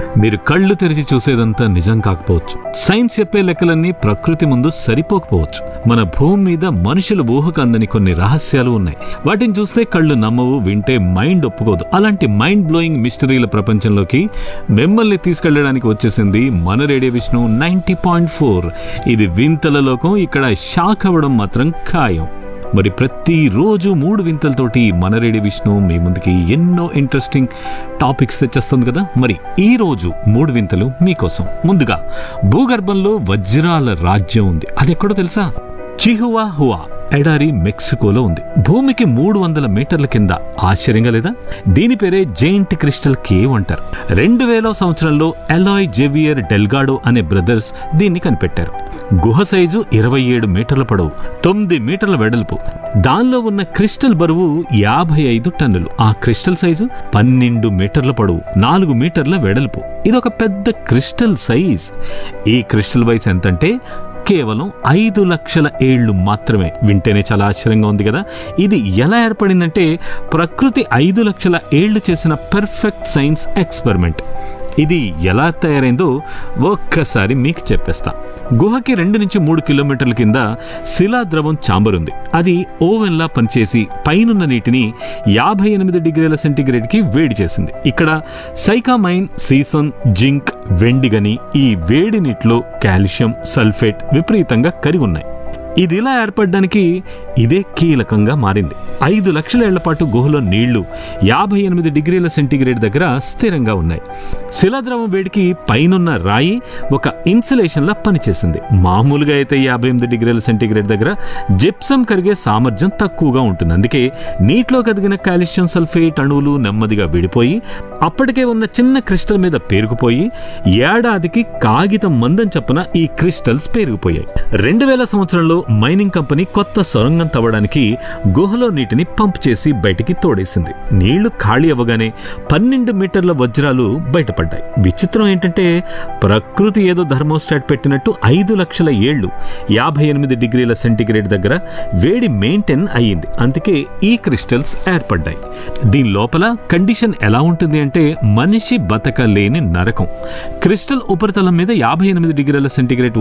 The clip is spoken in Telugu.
మీరు కళ్ళు తెరిచి చూసేదంతా నిజం కాకపోవచ్చు సైన్స్ చెప్పే లెక్కలన్నీ ప్రకృతి ముందు సరిపోకపోవచ్చు మన భూమి మీద మనుషుల ఊహకు అందని కొన్ని రహస్యాలు ఉన్నాయి వాటిని చూస్తే కళ్ళు నమ్మవు వింటే మైండ్ ఒప్పుకోదు అలాంటి మైండ్ బ్లోయింగ్ మిస్టరీల ప్రపంచంలోకి మిమ్మల్ని తీసుకెళ్ళడానికి వచ్చేసింది మన radio Vishnu ninety point four ఇది వింతల లోకం ఇక్కడ షాక్ అవ్వడం మాత్రం ఖాయం మరి ప్రతిరోజు మూడు వింతలతోటి మన రేడియో విష్ణు మీ ముందుకి ఎన్నో ఇంట్రెస్టింగ్ టాపిక్స్ తెచ్చేస్తుంది కదా మరి ఈ రోజు మూడు వింతలు మీకోసం ముందుగా భూగర్భంలో వజ్రాల రాజ్యం ఉంది అది ఎక్కడో తెలుసా చిహువా హువా ఎడారి మెక్సికోలో ఉంది భూమికి మూడు వందల మీటర్ల కింద ఆశ్చర్యంగా లేదా దీని పేరే జైంట్ క్రిస్టల్ కేవ్ అంటారు రెండు వేల సంవత్సరంలో ఎలాయ్ జేవియర్ డెల్గాడో అనే బ్రదర్స్ దీన్ని కనిపెట్టారు గుహ సైజు ఇరవై ఏడు మీటర్ల పొడవు తొమ్మిది మీటర్ల వెడల్పు దానిలో ఉన్న క్రిస్టల్ బరువు యాభై ఐదు టన్నులు ఆ క్రిస్టల్ సైజు పన్నెండు మీటర్ల పొడవు నాలుగు మీటర్ల వెడల్పు ఇదొక పెద్ద క్రిస్టల్ సైజ్ ఈ క్రిస్టల్ వయసు ఎంతంటే కేవలం ఐదు లక్షల ఏళ్లు మాత్రమే వింటేనే చాలా ఆశ్చర్యంగా ఉంది కదా ఇది ఎలా ఏర్పడిందంటే ప్రకృతి ఐదు లక్షల ఏళ్లు చేసిన పెర్ఫెక్ట్ సైన్స్ ఎక్స్పెరిమెంట్ ఇది ఎలా తయారైందో ఒక్కసారి మీకు చెప్పేస్తా గుహకి రెండు నుంచి మూడు కిలోమీటర్ల కింద శిలా ద్రవం చాంబర్ ఉంది అది ఓవెన్లా పనిచేసి పైనున్న నీటిని యాభై ఎనిమిది డిగ్రీల సెంటీగ్రేడ్కి వేడి చేసింది ఇక్కడ సైకామైన్ సీసన్ జింక్ వెండిగని ఈ వేడి నీటిలో కాల్షియం సల్ఫేట్ విపరీతంగా కరిగి ఉన్నాయి ఇది ఇలా ఏర్పడడానికి ఇదే కీలకంగా మారింది ఐదు లక్షల ఏళ్ల పాటు గుహలో నీళ్లు యాభై ఎనిమిది డిగ్రీల సెంటీగ్రేడ్ దగ్గర స్థిరంగా ఉన్నాయి శిలాద్రవం వేడికి పైనున్న రాయి ఒక ఇన్సులేషన్లా పనిచేసింది మామూలుగా అయితే యాభై ఎనిమిది డిగ్రీల సెంటీగ్రేడ్ దగ్గర జిప్సం కరిగే సామర్థ్యం తక్కువగా ఉంటుంది అందుకే నీటిలో కదిగిన కాల్షియం సల్ఫేట్ అణువులు నెమ్మదిగా విడిపోయి అప్పటికే ఉన్న చిన్న క్రిస్టల్ మీద పేరుకుపోయి ఏడాదికి కాగితం మందం చప్పున ఈ క్రిస్టల్స్ పేరుకుపోయాయి రెండు వేల సంవత్సరంలో మైనింగ్ కంపెనీ కొత్త సొరంగం తవ్వడానికి గుహలో నీటిని పంప్ చేసి బయటికి తోడేసింది నీళ్లు ఖాళీ అవ్వగానే పన్నెండు మీటర్ల వజ్రాలు బయటపడ్డాయి విచిత్రం ఏంటంటే ప్రకృతి ఏదో ధర్మోస్టాట్ పెట్టినట్టు ఐదు లక్షల ఏళ్లు యాభై ఎనిమిది డిగ్రీల సెంటీగ్రేడ్ దగ్గర వేడి మెయింటైన్ అయ్యింది అందుకే ఈ క్రిస్టల్స్ ఏర్పడ్డాయి దీని లోపల కండిషన్ ఎలా ఉంటుంది అంటే మనిషి బతకలేని నరకం క్రిస్టల్ ఉపరితలం మీద యాభై ఎనిమిది డిగ్రీల సెంటీగ్రేడ్